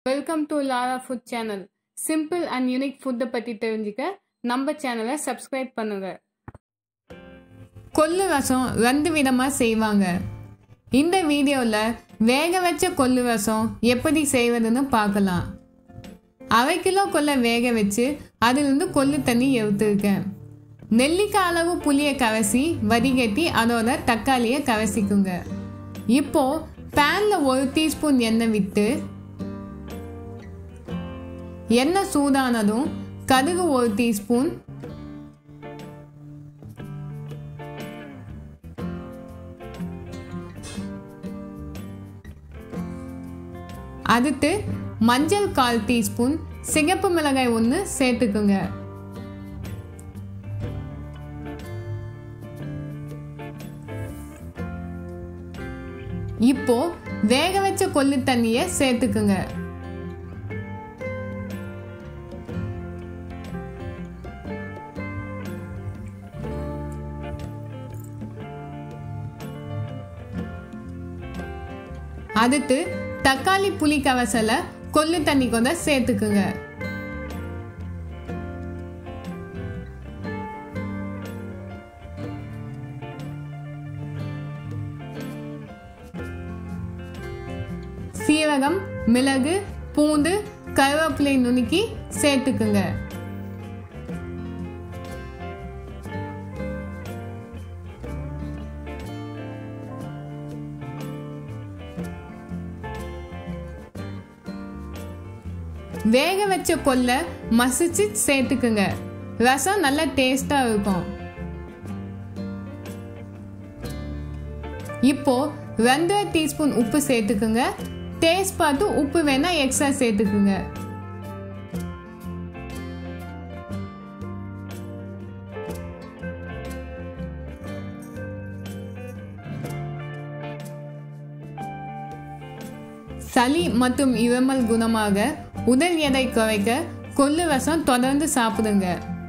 welcome to Lara food channel simple and unique ஃபுட்டை பற்றி தெரிஞ்சுக்க நம்ம சேனலை சப்ஸ்கிரைப் பண்ணுங்க கொள்ளு ரசம் ரெண்டு விதமாக செய்வாங்க இந்த வீடியோவில் வேக வச்ச கொள்ளு ரசம் எப்படி செய்வதுன்னு பார்க்கலாம் அரை கிலோ கொல்லை வேக வச்சு அதிலிருந்து கொள்ளு தண்ணி எடுத்துருக்கேன் நெல்லிக்காய் அளவு புளியை கவசி வடிகட்டி அதோட தக்காளியை கவசிக்குங்க இப்போ பேன்ல ஒரு டீஸ்பூன் எண்ணெய் விட்டு எண்ணெய் சூடானதும் கடுகு ஒரு டீஸ்பூன் அடுத்து மஞ்சள் கால் டீஸ்பூன் சிகப்பு மிளகாய் ஒன்று சேர்த்துக்குங்க இப்போ வேக வச்ச கொள்ளு தண்ணியை சேர்த்துக்குங்க அடுத்து தக்காளி புளி கவசல கொள்ளு தண்ணி கொண்ட சேர்த்துக்குங்க சீரகம் மிளகு பூண்டு கருவேப்பிலை நுணுக்கி சேர்த்துக்குங்க வேக வச்ச கொல்லை மசிச்சு சேர்த்துக்குங்க ரசம் நல்லா டேஸ்டா இருக்கும் இப்போ ரெண்டரை டீஸ்பூன் உப்பு சேர்த்துக்குங்க டேஸ்ட் பார்த்து உப்பு வேணா எக்ஸ்ட்ரா சேர்த்துக்குங்க சளி மற்றும் இருமல் குணமாக உடல் எடை குறைக்க கொள்ளு ரசம் தொடர்ந்து சாப்பிடுங்க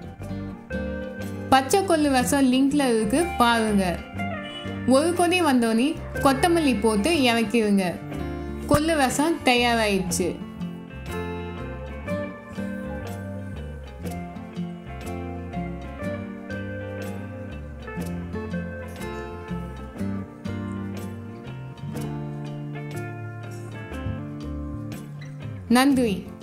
பச்சை கொள்ளு ரசம் லிங்க்ல இருக்கு பாருங்க ஒரு கொதி வந்தோடனே கொத்தமல்லி போட்டு இறக்கிடுங்க கொள்ளு ரசம் தயாராயிடுச்சு நன்றி